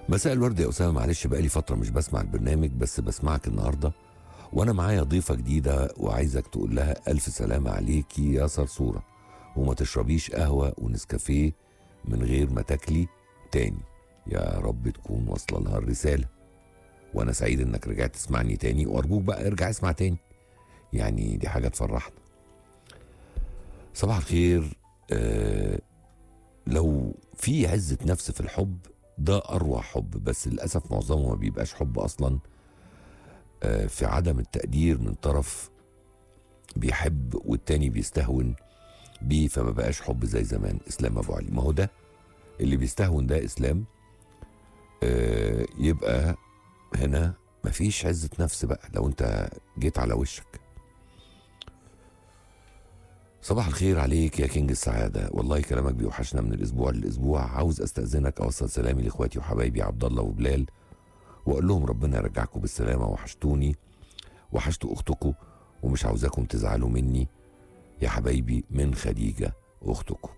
مساء الورد يا أسامة معلش بقالي فترة مش بسمع البرنامج بس بسمعك النهاردة وأنا معايا ضيفة جديدة وعايزك تقول لها ألف سلامة عليكي يا صرصورة وما تشربيش قهوة ونسكافيه من غير ما تاكلي تاني يا رب تكون واصلة لها الرسالة وأنا سعيد إنك رجعت تسمعني تاني وأرجوك بقى ارجع اسمع تاني يعني دي حاجة تفرحنا صباح الخير آه لو في عزة نفس في الحب ده أروع حب بس للأسف معظمه ما بيبقاش حب أصلا آه في عدم التقدير من طرف بيحب والتاني بيستهون بيه فما بقاش حب زي زمان إسلام أبو علي ما هو ده اللي بيستهون ده إسلام آه يبقى هنا مفيش عزة نفس بقى لو أنت جيت على وشك صباح الخير عليك يا كينج السعادة والله كلامك بيوحشنا من الأسبوع للأسبوع عاوز أستأذنك أوصل سلامي لإخواتي وحبايبي عبد الله وبلال وأقول لهم ربنا يرجعكم بالسلامة وحشتوني وحشتوا أختكم ومش عاوزاكم تزعلوا مني يا حبايبي من خديجة أختكم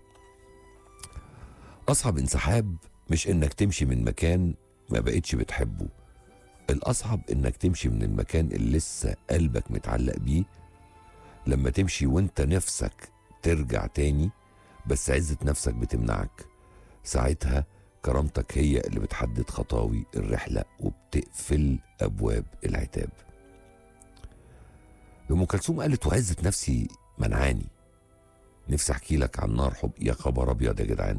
أصعب انسحاب مش إنك تمشي من مكان ما بقتش بتحبه الأصعب إنك تمشي من المكان اللي لسه قلبك متعلق بيه لما تمشي وانت نفسك ترجع تاني بس عزة نفسك بتمنعك ساعتها كرامتك هي اللي بتحدد خطاوي الرحلة وبتقفل أبواب العتاب أم كلثوم قالت وعزة نفسي منعاني نفسي أحكي لك عن نار حب يا خبر أبيض يا جدعان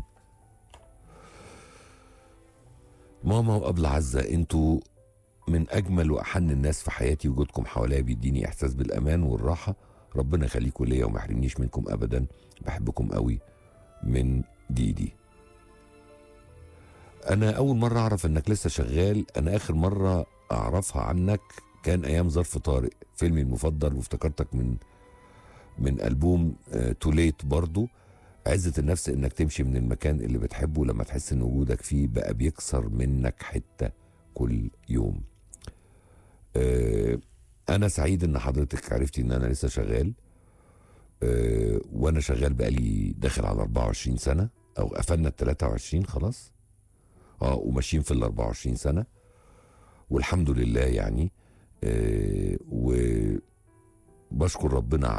ماما وأبلة عزة انتوا من أجمل وأحن الناس في حياتي وجودكم حواليا بيديني إحساس بالأمان والراحة ربنا يخليكم ليا وما يحرمنيش منكم ابدا بحبكم قوي من ديدي انا اول مره اعرف انك لسه شغال انا اخر مره اعرفها عنك كان ايام ظرف طارق فيلمي المفضل وافتكرتك من من البوم توليت برضو عزة النفس انك تمشي من المكان اللي بتحبه لما تحس ان وجودك فيه بقى بيكسر منك حتة كل يوم أه انا سعيد ان حضرتك عرفتي ان انا لسه شغال أه وانا شغال بقالي داخل على 24 سنه او قفلنا ال 23 خلاص اه وماشيين في ال 24 سنه والحمد لله يعني أه وبشكر ربنا